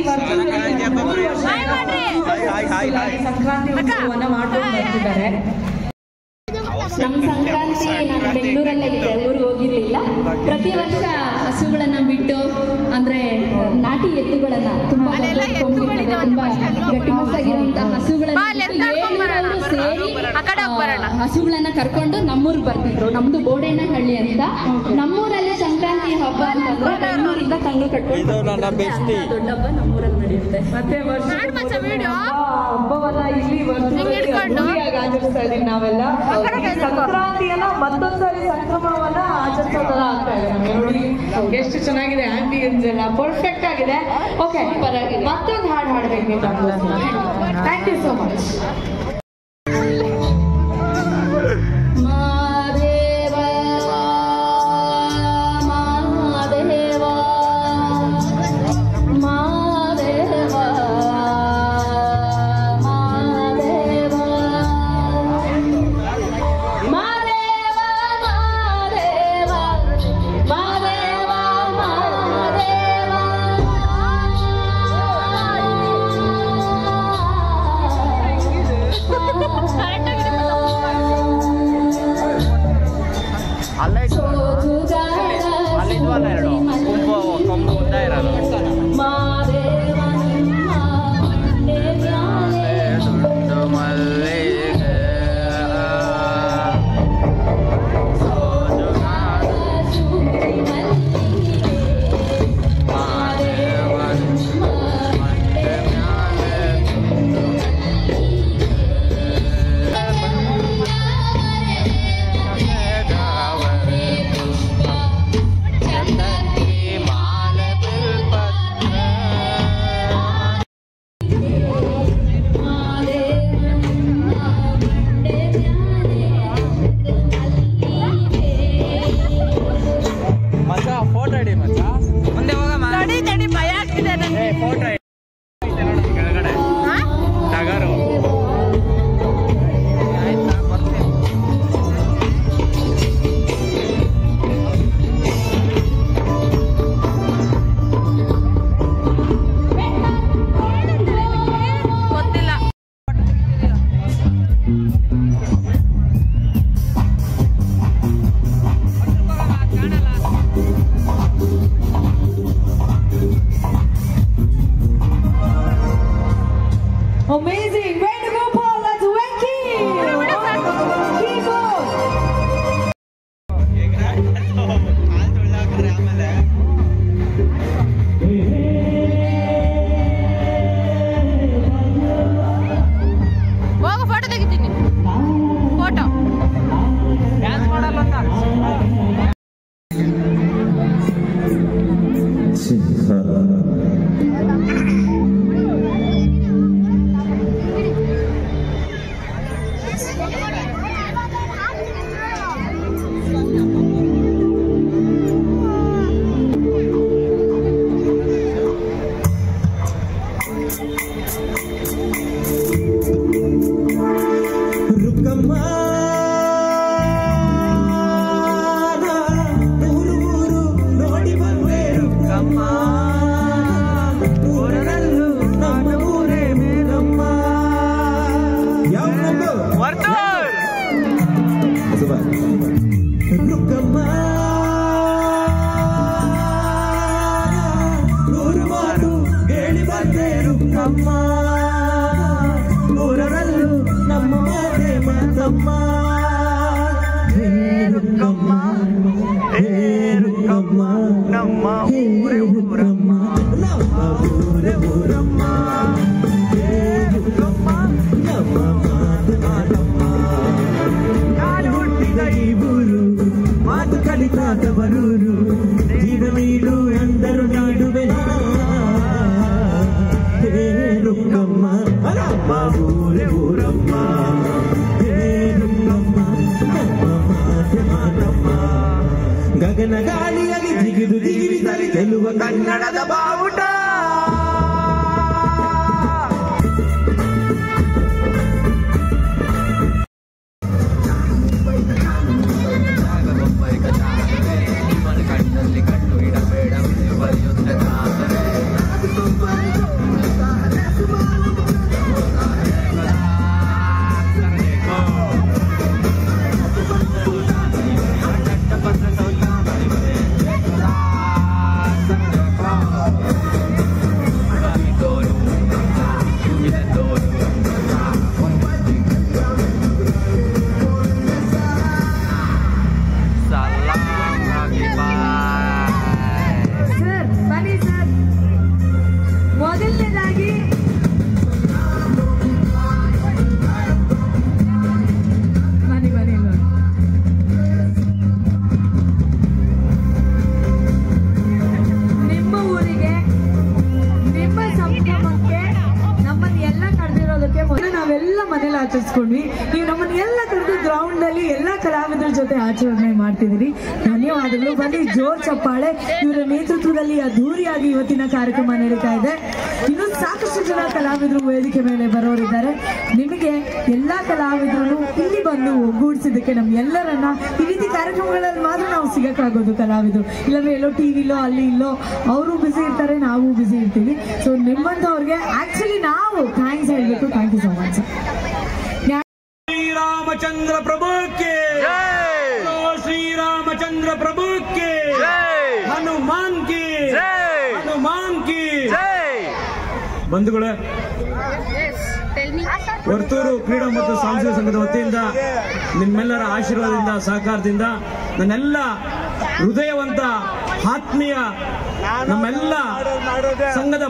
ವರ್ತೂರಲ್ಲಿ ಮೂರು ವರ್ಷ ಹಾಯ್ ಮಾಡ್ರಿ. ಸಂಕ್ರಾಂತಿ ಉತ್ಸವವನ್ನ ಮಾಡ್ಕೊಂಡು ಬರ್ತಿದ್ದಾರೆ ನಮ್ಮ ಸಂಕ್ರಾಂತಿ ನಾನು ಬೆಂಗಳೂರಲ್ಲೇ ಇದ್ದೆ ಊರಿಗೆ ಹೋಗಿರ್ಲಿಲ್ಲ ಪ್ರತಿ ವರ್ಷ ಹಸುಗಳನ್ನ ಬಿಟ್ಟು ಅಂದ್ರೆ ನಾಟಿ ಎತ್ತುಗಳನ್ನ ತುಂಬಾ ಅಲ್ಲೆಲ್ಲ ದೊಡ್ಡ ಎತ್ತುಗಳಿದಾವೆ ತುಂಬಾ first ಅಲ್ವಾ? ಗಟ್ಟಿಮುಟ್ಟಾಗಿರುವಂತಹ ಹಸುಗಳನ್ನ ಬಾ, ಅಲ್ಲಿ ಬಿಟ್ಟು ಕರ್ಕೊಂಡ್ ಬರೋಣ. ಏಳ್ನೂರು ಸೇರಿ ಆ ಕಡೆ ಹೋಗ್ ಬರೋಣ. ಆ, ಹಸುಗಳನ್ನ ಕರ್ಕೊಂಡು ನಮ್ಮೂರಿಗೆ ಬರ್ತಿದ್ರು ನಮ್ದು ಬೋಡೇನಹಳ್ಳಿ ಅಂತ ನಮ್ಮೂರಲ್ಲಿ ಸಂಕ್ರಾಂತಿ ಹಬ್ಬ ಅಂತಂದ್ರೆ ಬೆಂಗಳೂರಿಂದ ತಂಗಳು ಕಟ್ಕೊಂಡು ಇದು ನನ್ನ ಬರ್ತಿದ್ರು. bestie. ಅಂತ ದೊಡ್ಡ ಹಬ್ಬ ನಮ್ಮೂರಲ್ಲಿ ನಡೆಯುತ್ತೆ ಮತ್ತೆ ವರ್ಷ ಮಾಡ್ ಮಚ್ಚ ವಿಡಿಯೋ ಹಬ್ಬವನ್ನ ಇಲ್ಲಿ ಹಿಂಗ್ ಹಿಡ್ಕೊಂಡು. ವರ್ತೂರಿಗೆ ಆಚರಿಸ್ತಾ ಇದೀವಿ ನಾವೆಲ್ಲ ಈ ಸಂಕ್ರಾಂತಿಯನ್ನ ಮತ್ತೊಂದ್ಸರಿ ಸಂಕ್ರಮಣವನ್ನ ಆಚರಿಸೋ ತರ ಆಗ್ತಾ ಇದೆ ನಮ್ಗೆ ನೋಡಿ ಎಷ್ಟು ಚೆನ್ನಾಗಿದೆ ಆಂಬಿಯನ್ಸ್ ಎಲ್ಲ ಪರ್ಫೆಕ್ಟ್ ಆಗಿದೆ ಓಕೆ ಮತ್ತೊಂದು ಹಾಡು ಹಾಡ್ಬೇಕು ನೀವು thank you so much Madeva Madeva Madeva Madeva Madeva Madeva Madeva ಅಲ್ಲೇ ಅಲ್ಲಿದ್ವಲ್ಲ ಎರಡು ಕೊಂಬು ಕೊಂಬು ಉದ್ದ ಇರೋದು ದುಡ್ಡು ಮಲ್ಲಿಗೆ ಸೋಜುಗಾರ ಮಾದೇವನ್ ಮಂಡೆ ಮ್ಯಾಲೆ ಸಫೇದಾವರೆ ಪುಷ್ಪ ಚಂದಕ್ಕಿ ಮಾಲೆ ಬಿಲ್ಪತ್ರ ಮಚ್ಚ ಫೋಟೋ ಹಿಡಿ ಮಚ್ಚ ಮುಂದೆ ಹೋಗಮ್ಮ ತಡಿ ತಡಿ ಭಯ ಆಗ್ತಿದೆ ಏ ನನಗೆ ಫೋಟೋ ಕೆಳಗಡೆ ಹಾ? ಟಗರು ಆಯ್ತಾ ಬರ್ತೀನಿ ಗೊತ್ತಿಲ್ಲ Amazing! Way to go, Paul! That's Wenky! Keyboard! ಹೋಗು ಫೋಟೋ ತೆಗಿತೀನಿ ಫೋಟೋ ಡ್ಯಾನ್ಸ್ ಮಾಡಲ್ಲ ಅಂತ ರುಕ್ಕಮ್ಮ ಊರು ಊರು ನೋಡಿ ಬಂದೆ ರುಕ್ಕಮ್ಮ ಊರಲ್ಲೂ ನಮ್ಮ ಊರೇ ಮೇಲಮ್ಮ ಯಾವ ನಂಬರ್ ವರ್ತೂರ್ ರುಕ್ಕಮ್ಮ ನೂರು ಮಾರು ಹೇಳಿ ಬಂದೆ ರುಕ್ಕಮ್ಮ ಊರಲ್ಲೂ ನಮ್ಮ ಮಾತೆ ಮಾತಮ್ಮ ಹೇ ರುಕ್ಕಮ್ಮ ಹೇ ರುಕ್ಕಮ್ಮ ನಮ್ಮ ಊರೇ ಊರಮ್ಮ ನಮ್ಮ ಊರೇ ಊರಮ್ಮ ಹೇ ರುಕ್ಕಮ್ಮ ನಮ್ಮ ಮಾತೆ ಮಾತಮ್ಮ ನಾನು ಹುಟ್ಟಿದ ಈ ಊರು ಮಾತು ಕಲಿತಾದ ಬರೂರು ಜೀವ ನೀಡು ಎಂದರು ನೀಡುವೆ ನಾ. ಹೇ ರುಕ್ಕಮ್ಮ ನಮ್ಮ ಊರೇ ಊರಮ್ಮ ಹೇ ರುಕ್ಕಮ್ಮ ನಮ್ಮ ಮಾತೆ ಮಾತಮ್ಮ ಗಗನ ಗಾಳಿಯಲ್ಲಿ ಜಿಗಿದು ಜೀವಿಸಲಿ ಗೆಲ್ಲುವ ಕನ್ನಡದ ಬಾವುಟ ಕಣ್ಣಲ್ಲಿ ಕಣ್ಣು ಇಡಬೇಡ ಬರೆಯುತ್ತೆ ಆಚರಿಸ್ಕೊಂಡ್ವಿ ನೀವು ನಮ್ಮನ್ನ ಎಲ್ಲ ಕರೆದು ಗ್ರೌಂಡ್ ಅಲ್ಲಿ ಎಲ್ಲಾ ಕಲಾವಿದರ ಜೊತೆ ಆಚರಣೆ ಮಾಡ್ತಿದ್ದೀರಿ ಧನ್ಯವಾದಗಳು ಬನ್ನಿ ಜೋರ್ ಚಪ್ಪಾಳೆ ಇವರ ನೇತೃತ್ವದಲ್ಲಿ ಅದ್ಧೂರಿಯಾಗಿ ಇವತ್ತಿನ ಕಾರ್ಯಕ್ರಮ ನಡೀತಾ ಇದೆ ಇನ್ನು ಸಾಕಷ್ಟು ಜನ ಕಲಾವಿದರು ವೇದಿಕೆ ಮೇಲೆ ಬರೋರಿದ್ದಾರೆ ನಿಮಗೆ ಎಲ್ಲಾ ಕಲಾವಿದರು ಇಲ್ಲಿ ಬಂದು ಒಗ್ಗೂಡಿಸಿದ್ದಕ್ಕೆ ನಮ್ ಎಲ್ಲರನ್ನ ಈ ರೀತಿ ಕಾರ್ಯಕ್ರಮಗಳಲ್ಲಿ ಮಾತ್ರ ನಾವು ಸಿಗಕ್ಕಾಗೋದು ಕಲಾವಿದರು ಇಲ್ಲಾಂದ್ರೆ ಎಲ್ಲೋ ಟಿವಿಲೋ ಅಲ್ಲಿ ಇಲ್ಲೋ ಅವರು ಬಿಸಿ ಇರ್ತಾರೆ ನಾವು ಬಿಸಿ ಇರ್ತೀವಿ ಸೊ ನಿಮ್ಮಂಥವ್ರಿಗೆ ಆಕ್ಚುಲಿ ನಾವು ಥ್ಯಾಂಕ್ಸ್ ಹೇಳ್ಬೇಕು thank you so much Sriramachandra ಪ್ರಭುಕ್ಕೆ ಶ್ರೀರಾಮಚಂದ್ರ ಪ್ರಭುಕ್ಕೆ ಹನುಮಾನ್ ಕಿ ಹನುಮಾನ್ ಕಿ ಬಂಧುಗಳೇ ವರ್ತೂರು ಕ್ರೀಡಾ ಮತ್ತು ಸಾಂಸ್ಕೃತಿಕ ಸಂಘದ ವತಿಯಿಂದ ನಿಮ್ಮೆಲ್ಲರ ಆಶೀರ್ವಾದದಿಂದ ಸಹಕಾರದಿಂದ ನನ್ನೆಲ್ಲ ಹೃದಯವಂತ ಆತ್ಮೀಯ ನಮ್ಮೆಲ್ಲ ಸಂಘದ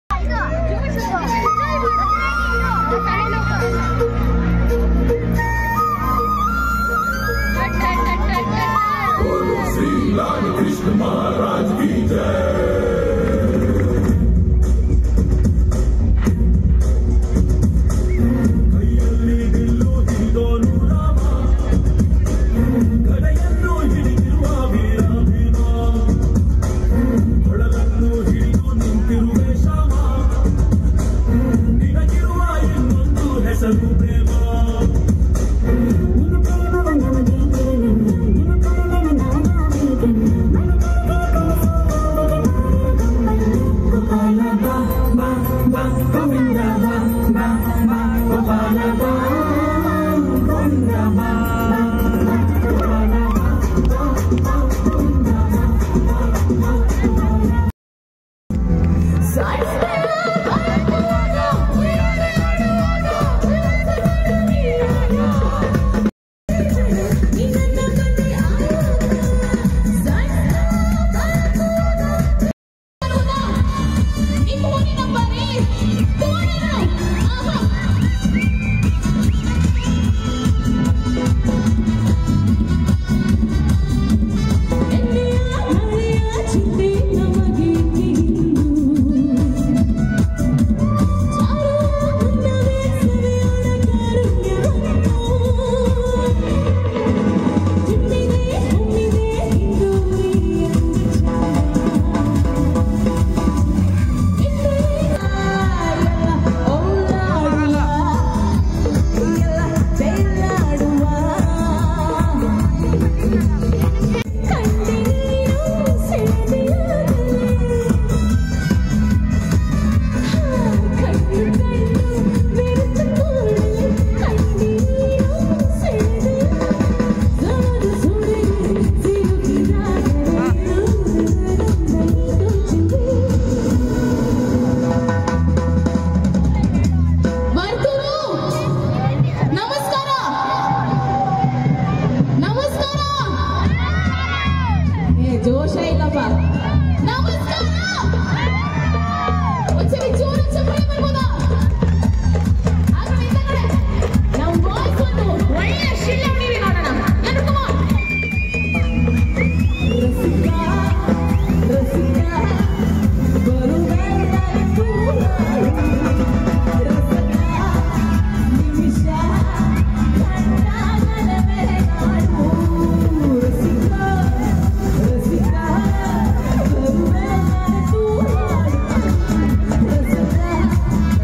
ಬರ್ತೂರು ನಮಸ್ಕಾರ ನಮಸ್ಕಾರ ಏ ಜೋಶ ಇಲ್ಲಪ್ಪ ನಮಸ್ಕಾರ ಒಂದ್ಸರಿ ಜೋರ ಚಪ್ಪಾಳೆ ಬರ್ಬೋದಾ ಆ ಕಡೆ ಈ ಕಡೆ ನಮ್ಮ ಬಾಯ್ಸ್ ಒಂದು ಒಳ್ಳೆ ಶಿಳ್ಳೆ ಹೊಡೀರಿ ನೋಡೋಣ ಏನು ಕುಮಾರ್ ರಸಿಕ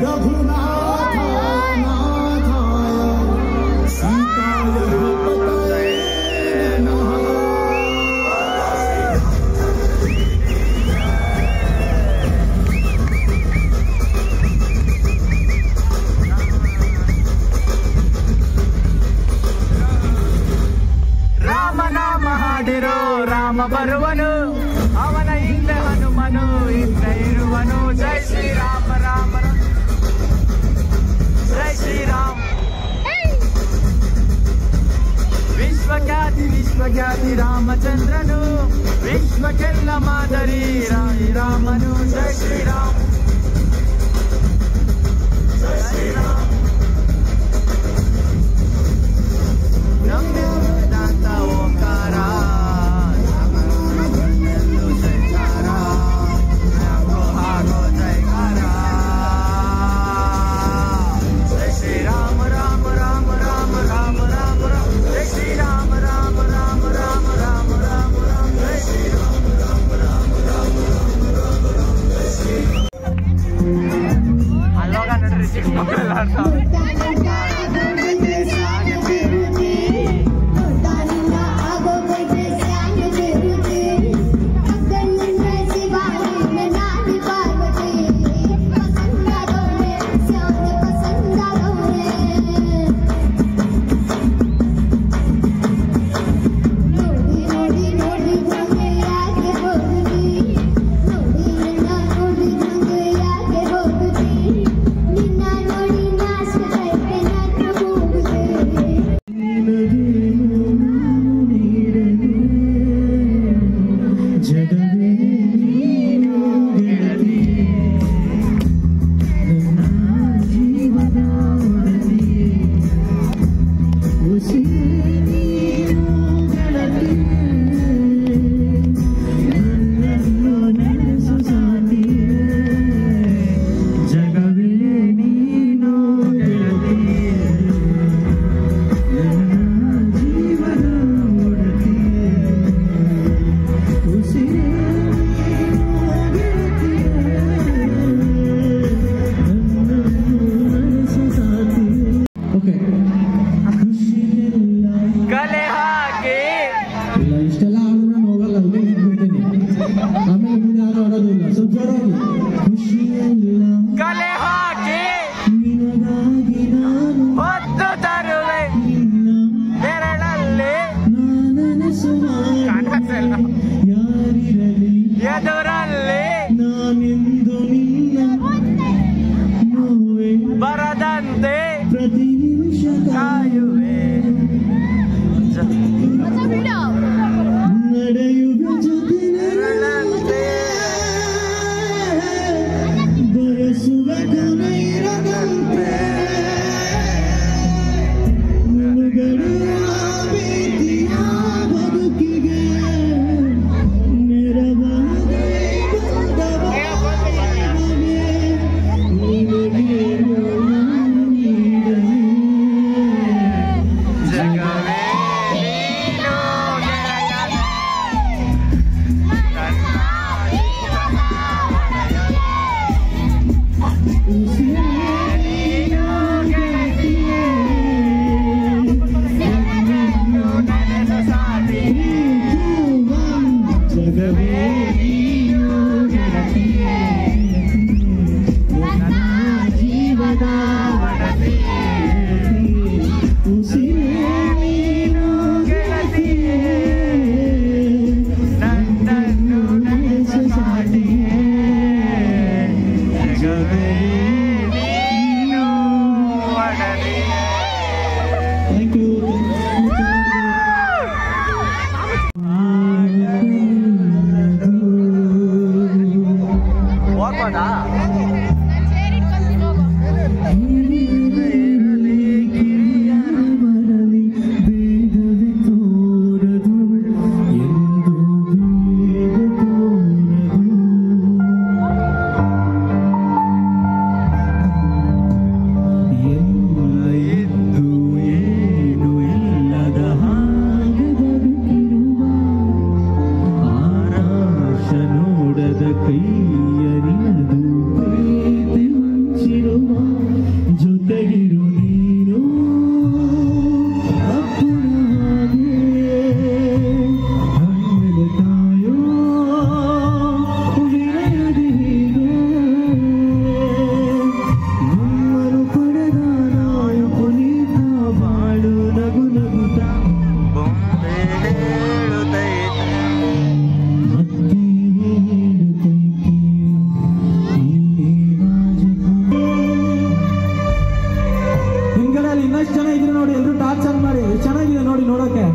रघुनाथाय नाथाय सीताय पतये नमः ರಾಮನಾಮ ಹಾಡಿರೋ ರಾಮ ಬರುವನು ಅವನ ಹಿಂದೆ ಹನುಮನು ಹಿಂದೆ ಇರುವನು ಜೈ ಶ್ರೀರಾಮ ರಾಮ ರಾಮ. ಜೈ ಶ್ರೀರಾಮ್ ವಿಶ್ವಖ್ಯಾತಿ ವಿಶ್ವಖ್ಯಾತಿ ರಾಮಚಂದ್ರನು ವಿಶ್ವಕ್ಕೆಲ್ಲ ಮಾದರಿ ರಾಯಿ ರಾಮನು ಜೈ ಶ್ರೀರಾಮ್ ಜೈ ಶ್ರೀರಾಮ್ ನಮ್ದೆ ವೇದಾಂತ ಓಂಕಾರ ಎಲ್ಲೂ ಜೈಕಾರ ಹಾಗೋ ಹಾಗೋ ಜೈಕಾರ ಜೈ ಶ್ರೀರಾಮ ರಾಮ ರಾಮ ರಾಮ ರಾಮ ರಾಮ ರಾಮ ಜೈ ಶ್ರೀರಾಮ ರಾಮ ರಾಮ ರಾಮ ರಾಮ ರಾಮ ರಾಮ ಜೈ ಶ್ರೀರಾಮ ರಾಮ ರಾಮ ರಾಮ ರಾಮ ರಾಮ ರಾಮ ಜೈ ಶ್ರೀರಾಮ ಅಲ್ಲೋಗ ನಡ್ರಿ ಚಿಕ್ಕ ಮಕ್ಕಳೆಲ್ಲ ಜಗವೇ ನೀನು ಗೆಳತಿ ನನ್ನ ಜೀವದ ಒಡತಿ ಉಸಿರೇ ನೀನು ಗೆಳತಿ ನನ್ನನ್ನು ನೆನೆಸು ಸಾಟಿಯೇ ಜಗವೇ ನೀನು ಗೆಳತಿ ನನ್ನ ಜೀವದ ಒಡತಿ ಉಸಿರೇ ಓಕೆ ಖುಷಿಯೆಲ್ಲ ಕಲೆ ಹಾಕಿ ಇಲ್ಲ ಇಷ್ಟೆಲ್ಲ ಆದ್ರೂ ನಾನು ಹೋಗಲ್ಲ ಅಲ್ಲೇ ನಿಂತ್ಬಿಡ್ತೀನಿ ಆಮೇಲೆ ಮುಂದೆ ಯಾರು ಆಡೋದಿಲ್ಲ ಸ್ವಲ್ಪ ಜೋರಾಗಿ ಖುಷಿಯೆಲ್ಲ ಕಲೆ ಹಾಕಿ ನಿನಗಾಗಿ ನಾನು ಹೊತ್ತು ತರುವೆ ನಿನ್ನ ಬೆರಳಲ್ಲಿ ನಾನನಸುವ ಕಾಣಿಸ್ತಿಲ್ಲ. ಯಾರಿರಲಿ ಎದುರಲ್ಲಿ ನಾನೆಂದು ನಿನ್ನ ನೋವೆ ಬರದಂತೆ ಪ್ರತಿ ನಿಮಿಷ ಕಾಯುವೆ ಜ- ನಡೆಯುವ ಜೊತೆ ಬೆರಳಂತೆ ಬಯಸುವ ಕೊನೆ ಇರದಂತೆ ಮುಳುಗಡೆಯ ಭೀತಿಯ ಬದುಕಿಗೆ ನೆರವಾಗಿ ಬಂದವನಿಗೆ ನಿನಗೇನು ನಾನು ನೀಡಲಿ ಜಗವೇ ನೀನು ಗೆಳೆಯ. ನನ್ನ ನೀನು ಗೆಳತಿಯೇ. ನನ್ನನ್ನು ನೆನೆದು ಸಾಟಿ ಜಗವೇ ನೀನು ಗೆಳತಿಯೇ. ನನ್ನ ಜೀವದ ಒಡತಿ ಉಸಿರೇ ನೀನು ಗೆಳತಿಯೇ. ನನ್ನನ್ನು ನೆನೆದು ಸಾಟಿಯೇ. ಜಗವೇ ನೀನು ಒಡತಿಯೇ. ಥ್ಯಾಂಕ್ ಯು ಹೋಗ್ಬೋದಾ ಬರಲಿ ಬೇಗವೇ ತೋರದು ಎಂದು ಬೇಗ ತೋರದು ಎಲ್ಲ ಎಷ್ಟು ಜನ ಇದ್ರೆ ನೋಡಿ ಎಲ್ಲರೂ ಟಾರ್ಚ್ ಆನ್ ಮಾಡಿ ಎಷ್ಟು ಚೆನ್ನಾಗಿದೆ ನೋಡಿ ನೋಡೋಕೆ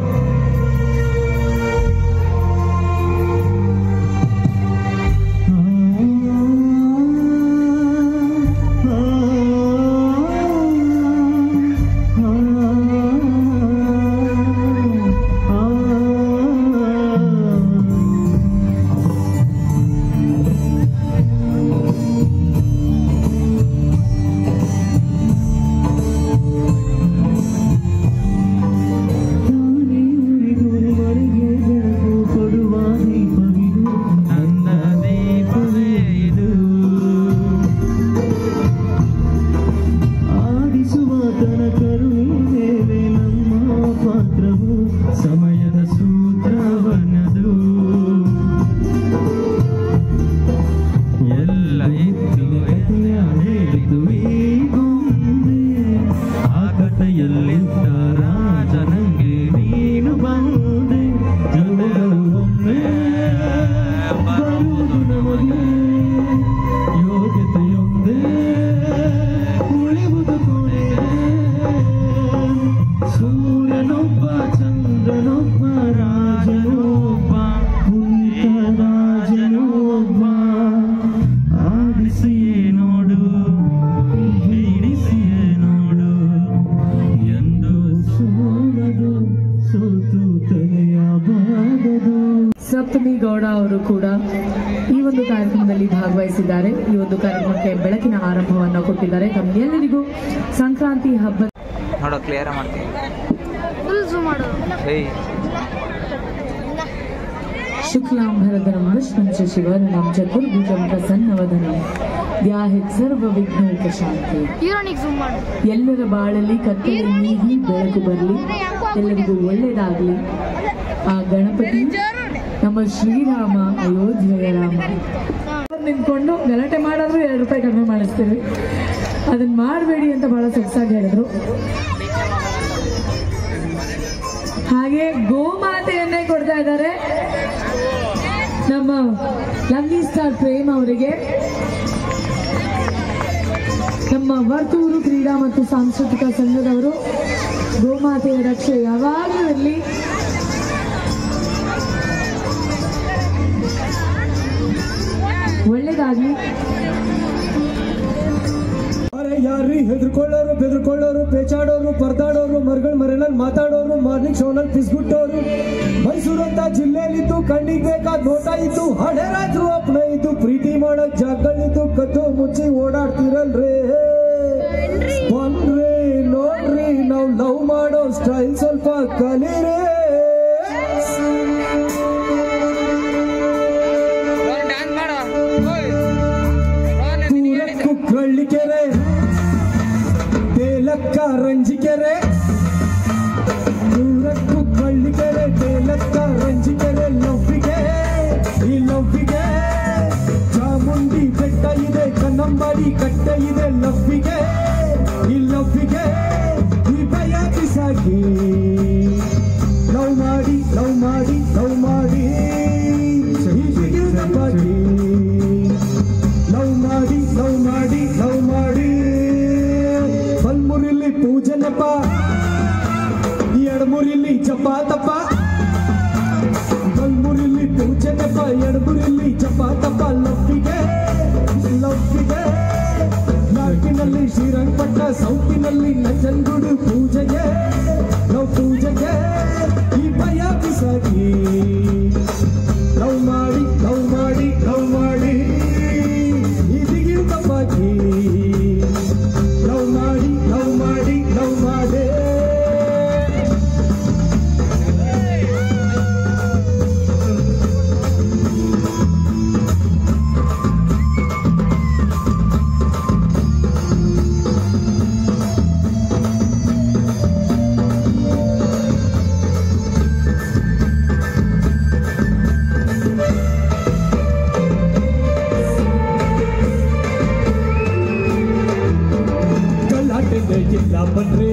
ನನ್ನ ದೀಪವೇ ಇದು ಆಡಿಸುವ ತನಕರು ಮೇಲೆ ನಮ್ಮ ಪಾತ್ರವು ಸಮಯದ ಸೂತ್ರವನದು ಎಲ್ಲ ಇತ್ತು ಕಥೆಯ ಹೇಳಿತು ಈಗೊಂದೇ ಆ ಕಥೆಯಲ್ಲಿದ್ದ ರಾಜನಿಗೆ ನೀನು ಬಂದೆ ಜಗವು ಒಮ್ಮೆ ಬರುವುದು ನಮಗೆ ಯೋಗ್ಯತೆಯೊಂದೇ ಉಳಿವುದು ಕೊನೆ ಸೂರ್ಯನೊಬ್ಬ ಚಂದ್ರನೊಬ್ಬ ರಾಜನೊಬ್ಬ ಪುನೀತ ರಾಜನು ಒಬ್ಬ ಆಡಿಸಿಯೇ ನೋಡು ಹಿಡಿಸಿಯೇ ನೋಡು ಎಂದು ಸೋಲದು ಸೋತು ತಲೆಯಬಾಗದು ಸಪ್ತಮಿ ಗೌಡ ಅವರು ಕೂಡ ಈ ಒಂದು ಕಾರ್ಯಕ್ರಮದಲ್ಲಿ ಭಾಗವಹಿಸಿದ್ದಾರೆ ಈ ಒಂದು ಕಾರ್ಯಕ್ರಮಕ್ಕೆ ಬೆಳಕಿನ ಆರಂಭವನ್ನು ಕೊಟ್ಟಿದ್ದಾರೆ ತಮ್ಮೆಲ್ಲರಿಗೂ ಸಂಕ್ರಾಂತಿ ಹಬ್ಬ ನೋಡೋ ಕ್ಲಿಯರ್ ಮಾಡ್ತೀನಿ ಫುಲ್ ಝೂಮ್ ಮಾಡು ಹೇಯ್ ಶುಕ್ಲಾಂಬರಧರಂ ವಿಷ್ಣುಂ ಶಿವರ್ಣಂ ಚತುರ್ಭುಜಂ ಪ್ರಸನ್ನವದನಂ ಧ್ಯಾಹಿತ್ ಸರ್ವ ವಿಘ್ನೋಪಶಾಂತಿ ಹೀರೋನಿಗೆ ಝೂಮ್ ಮಾಡು ಎಲ್ಲರ ಬಾಳಲ್ಲಿ ಕತ್ತಲೆ ನೀಗಿ ಬೆಳಕು ಬರಲಿ ಎಲ್ಲರಿಗೂ ಒಳ್ಳೆಯದಾಗಲಿ ಆ ಗಣಪತಿ ನಮ್ಮ ಶ್ರೀರಾಮ ಅಯೋಧ್ಯೆಯ ರಾಮ ನಿಂತ್ಕೊಂಡು ಗಲಾಟೆ ಮಾಡಿದ್ರು ಎರಡು ರೂಪಾಯಿ ಕಡಿಮೆ ಮಾಡಿಸ್ತೀವಿ ಅದನ್ನ ಮಾಡಬೇಡಿ ಅಂತ ಬಹಳ ಸೊಗಸಾಗಿ ಹೇಳಿದ್ರು ಹಾಗೆ ಗೋಮಾತೆಯನ್ನೇ ಕೊಡ್ತಾ ಇದ್ದಾರೆ ನಮ್ಮ ಲವ್ಲಿ ಸ್ಟಾರ್ ಪ್ರೇಮ್ ಅವರಿಗೆ ನಮ್ಮ ವರ್ತೂರು ಕ್ರೀಡಾ ಮತ್ತು ಸಾಂಸ್ಕೃತಿಕ ಸಂಘದವರು ಗೋಮಾತೆಯ ರಕ್ಷೆ ಯಾವಾಗಲೂ ಇರಲಿ ಒಳ್ಳೇದಾಗ್ಲಿ ಅರೆ ಯಾರ್ರಿ ಹೆದರ್ಕೊಳ್ಳೋರು ಬೆದರ್ಕೊಳ್ಳೋರು ಪೇಚಾಡೋರು ಪರದಾಡೋರು ಮರಗಳ ಮರೆನಲ್ಲಿ ಮಾತಾಡೋರು ಮಾರ್ನಿಂಗ್ ಶೋನಲ್ಲಿ ಪಿಸ್ಗುಟ್ಟೋರು ಮೈಸೂರು ಅಂತ ಜಿಲ್ಲೆಯಲ್ಲಿದ್ದು ಕಣ್ಣಿಗೆ ಬೇಕಾದ ನೋಟ ಇತ್ತು ಹಳೆ ರಾಜರು ಅಪ್ನ ಇದ್ದು ಪ್ರೀತಿ ಮಾಡಕ್ ಜಾಗಗಳಿದ್ದು ಕದ್ದು ಮುಚ್ಚಿ ಓಡಾಡ್ತಿರಲ್ರೇ ಬನ್ರಿ ನೋಡ್ರಿ ನಾವ್ ಲವ್ ಮಾಡೋ ಸ್ಟೈಲ್ ಸ್ವಲ್ಪ ಕಲೀರಿ ಡ್ಯಾನ್ಸ್ ಮಾಡ ಪೂರಕ್ಕೂ ಕಳ್ಳಿಕೆರೆ ತೇಲಕ್ಕ ರಂಜಿಕೆರೆ ಪೂರಕ್ಕೂ ಕಳ್ಳಿಕೆರೆ ತೇಲಕ್ಕ ರಂಜಿಕೆರೆ ಲವ್ವಿಗೆ ಈ ಲವ್ವಿಗೆ ಚಾಮುಂಡಿ ಬೆಟ್ಟ ಇದೆ ಕನ್ನಂಬಾಡಿ ಕಟ್ಟ ಇದೆ ಲವ್ವಿಗೆ ಈ ಲವ್ವಿಗೆ ಈ ಭಯ ಬಿಸಾಕಿ ಲವ್ ಮಾಡಿ ಲವ್ ಮಾಡಿ ಲವ್ ಮಾಡಿ ಈ ಬಿಗಿದ ಬಾಕಿ ಲವ್ ಮಾಡಿ ಲವ್ ಮಾಡಿ ಲವ್ ಮಾಡಿ ಬಲ್ಮುರಿಲಿ ಪೂಜನಪ್ಪ ಎಡಮುರಿಲಿ ಚಪಾತಪ್ಪ ಬಲ್ಮುರಿಲಿ ಪೂಜನಪ್ಪ ಎಡಮುರಿಲಿ ಚಪಾತಪ್ಪ ಲವ್ವಿಗೆ ಲವ್ವಿಗೆ ನಾರ್ಕಿನಲ್ಲಿ ಶ್ರೀರಂಗಪಟ್ಟ ಸೌತಿನಲ್ಲಿ ನಂಜನಗೂಡು ಪೂಜೆಗೆ ಲವ್ ಪೂಜೆಗೆ ಈ ಭಯ ಬಿಸಾಕಿ ಲವ್ ಮಾಡಿ ಲವ್ ಮಾಡಿ ಲವ್ ಮಾಡಿ ಇದಕ್ಕಿಂತ ಬಾಕಿ ಲವ್ ಮಾಡಿ ಲವ್ ಮಾಡಿ ಲವ್ ಮಾಡಿ ಗಲಾಟೆಗೆ ಇಲ್ಲ ಬನ್ರಿ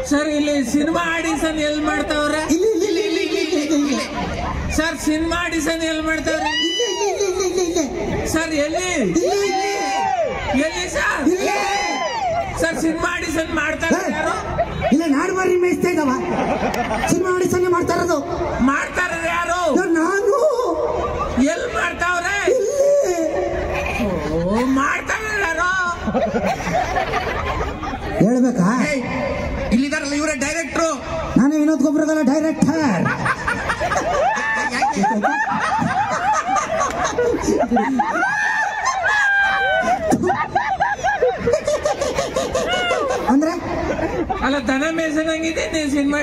ಸರ್ ಇಲ್ಲಿ ಸಿನಿಮಾ ಆಡಿಷನ್ ಎಲ್ಲಿ ಮಾಡ್ತಾವ್ರೆ ಇಲ್ಲಿ ಇಲ್ಲಿ ಇಲ್ಲಿ ಇಲ್ಲಿ ಇಲ್ಲಿ ಇಲ್ಲಿ ಇಲ್ಲಿ ಸರ್ ಸಿನಿಮಾ ಆಡಿಷನ್ ಎಲ್ಲಿ ಮಾಡ್ತಾವ್ರೆ ಇಲ್ಲಿ ಇಲ್ಲಿ ಇಲ್ಲಿ ಇಲ್ಲಿ ಇಲ್ಲಿ ಸರ್ ಎಲ್ಲಿ ಇಲ್ಲಿ ಇಲ್ಲಿ ಎಲ್ಲಿ ಸರ್ ಇಲ್ಲಿ ಸರ್ ಸಿನಿಮಾ ಆಡಿಷನ್ ಮಾಡ್ತಾರೆ ಯಾರು ಇಲ್ಲ ನಾಡ್ಮಾರಿ ಮೇಯಿಸ್ತಾ ಇದ್ದಾವ ಸಿನಿಮಾ ಆಡಿಷನ್ ಮಾಡ್ತಾ ಇರೋದು ಮಾಡ್ತಾರೆ ಯಾರು ಯಾರ್ ನಾನು ಎಲ್ಲಿ ಮಾಡ್ತಾವ್ರೆ ಇಲ್ಲಿ ಓ ಮಾಡ್ತಾರೆ ಯಾರು ಹೇಳ್ಬೇಕಾ ಇಲ್ಲಿದಾರಲ್ಲ ಇವರೇ ಡೈರೆಕ್ಟ್ರು ನಾನು ವಿನೋದ್ ಗೊಬ್ಬರದಲ್ಲ ಡೈರೆಕ್ಟರ್ ಅಂದ್ರೆ ಅಲ್ಲ ದನ ಮೇಸನಂಗಿದೆ ನೀವು ಸಿನಿಮಾ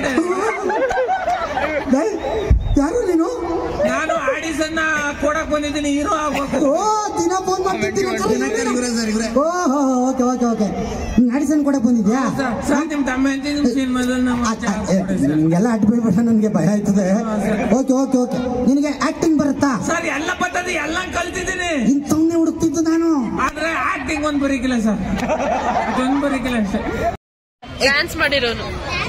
ಏಯ್, ಯಾರು ನೀನು ನಾನು ಆಡಿಷನ್ ಕೊಡಕ್ ಬಂದಿದ್ದೀನಿ ಹೀರೋ ಆಗ್ಬೇಕು ಓ ದಿನ ಫೋನ್ ಮಾಡ್ತಿದ್ದೀನಿ ಓಹೋ ಓಕೆ ಓಕೆ ಓಕೆ ನೀನ್ ಆಡಿಷನ್ ಕೊಡಕ್ ಬಂದಿದ್ಯಾ ಸರ್, ಸರ್ ನಿಮ್ ತಮ್ಮ ಅಂತೀನಿ ಸಿನಿಮಾದಲ್ಲಿ ನಮ್ಮ ನಿಮ್ಗೆಲ್ಲ ಅಡ್ಡ ಬೀಳ್ಬೇಡ ನನ್ಗೆ ಭಯ ಆಯ್ತದೆ ಓಕೆ ಓಕೆ ಓಕೆ ನಿನಗೆ ಆಕ್ಟಿಂಗ್ ಬರುತ್ತಾ ಸರ್ ಎಲ್ಲ ಬರ್ತದೆ ಎಲ್ಲ ಕಲ್ತಿದ್ದೀನಿ ಇಂಥವನ್ನೇ ಹುಡುಕ್ತಿದ್ದು ನಾನು ಆದ್ರೆ ಆಕ್ಟಿಂಗ್ ಒಂದ್ ಬರೀಕಿಲ್ಲ ಸರ್ ಅದೊಂದ್ ಬರೀಕಿಲ್ಲ ಅಷ್ಟೇ ಡ್ಯಾನ್ಸ್ ಮಾಡಿರೋನು